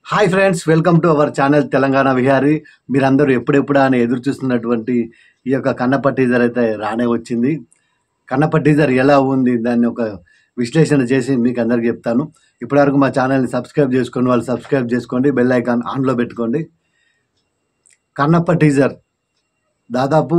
hi friends welcome to our channel Telangana Vihari మీరందరూ ఎప్పుడెప్పుడా అని ఎదురు చూస్తున్నటువంటి ఈ యొక్క కన్నప్ప టీజర్ అయితే రానే వచ్చింది కన్నప్ప టీజర్ ఎలా ఉంది దాన్ని ఒక విశ్లేషణ చేసి మీకు అందరికి చెప్తాను ఇప్పటివరకు మా ఛానల్ని సబ్స్క్రైబ్ చేసుకొని వాళ్ళు సబ్స్క్రైబ్ చేసుకోండి బెల్ ఐకాన్ ఆన్లో పెట్టుకోండి కన్నప్ప టీజర్ దాదాపు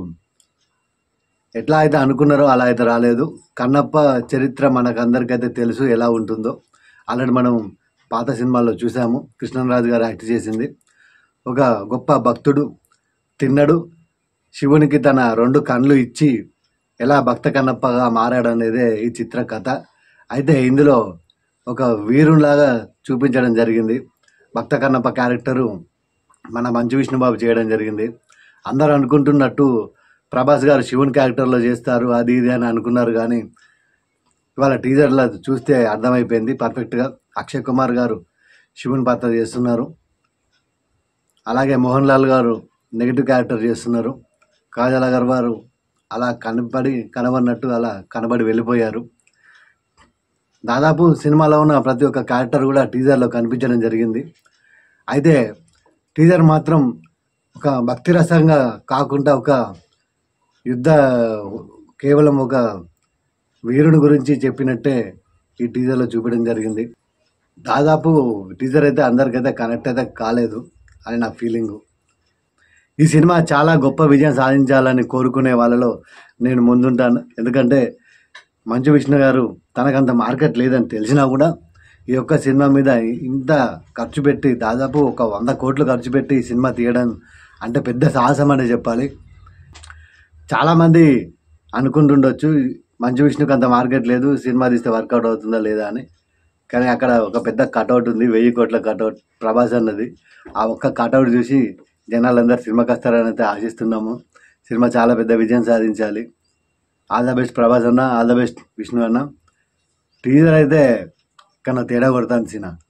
ఎట్లా అయితే అనుకున్నారో అలా అయితే రాలేదు కన్నప్ప చరిత్ర మనకు అందరికైతే తెలుసు ఎలా ఉంటుందో ఆల్రెడీ మనం పాత సినిమాల్లో చూసాము కృష్ణరాజు గారు యాక్ట్ చేసింది ఒక గొప్ప భక్తుడు తిన్నడు శివునికి తన రెండు కళ్ళు ఇచ్చి ఎలా భక్త కన్నప్పగా మారాడు అనేదే ఈ చిత్ర కథ అయితే ఇందులో ఒక వీరులాగా చూపించడం జరిగింది భక్త కన్నప్ప క్యారెక్టరు మన మంచు విష్ణుబాబు చేయడం జరిగింది అందరూ అనుకుంటున్నట్టు ప్రభాస్ గారు శివుని క్యారెక్టర్లో చేస్తారు అది ఇది అని అనుకున్నారు కానీ ఇవాళ టీజర్లో చూస్తే అర్థమైపోయింది పర్ఫెక్ట్గా అక్షయ్ కుమార్ గారు శివుని పాత్ర చేస్తున్నారు అలాగే మోహన్ లాల్ గారు నెగిటివ్ క్యారెక్టర్ చేస్తున్నారు కాజల్ అగర్వాల్ అలా కనబడి కనబడినట్టు అలా కనబడి వెళ్ళిపోయారు దాదాపు సినిమాలో ఉన్న ప్రతి ఒక్క క్యారెక్టర్ కూడా టీజర్లో కనిపించడం జరిగింది అయితే టీజర్ మాత్రం ఒక భక్తి రసంగా కాకుండా ఒక యుద్ధ కేవలం ఒక వీరుని గురించి చెప్పినట్టే ఈ టీజర్లో చూపించడం జరిగింది దాదాపు టీజర్ అయితే అందరికైతే కనెక్ట్ అయితే కాలేదు అని నా ఫీలింగు ఈ సినిమా చాలా గొప్ప విజయం సాధించాలని కోరుకునే వాళ్ళలో నేను ముందుంటాను ఎందుకంటే మంచు విష్ణు గారు తనకంత మార్కెట్ లేదని తెలిసినా కూడా ఈ యొక్క సినిమా మీద ఇంత ఖర్చు పెట్టి దాదాపు ఒక వంద కోట్లు ఖర్చు పెట్టి ఈ సినిమా తీయడం అంటే పెద్ద సాహసం అనే చెప్పాలి చాలామంది అనుకుంటుండొచ్చు మంచు విష్ణుకి అంత మార్కెట్ లేదు సినిమా తీస్తే వర్కౌట్ అవుతుందా లేదా అని కానీ అక్కడ ఒక పెద్ద కటౌట్ ఉంది వెయ్యి కోట్ల కటౌట్ ప్రభాస్ అన్నది ఆ ఒక్క కటౌట్ చూసి జనాలందరూ సినిమాకి వస్తారని అయితే ఆశిస్తున్నాము సినిమా చాలా పెద్ద విజయం సాధించాలి ఆల్ ద బెస్ట్ ప్రభాస్ అన్న ఆల్ ద బెస్ట్ విష్ణు అన్న టీజర్ అయితే కన్నా తేడా కొడతాను సినిమా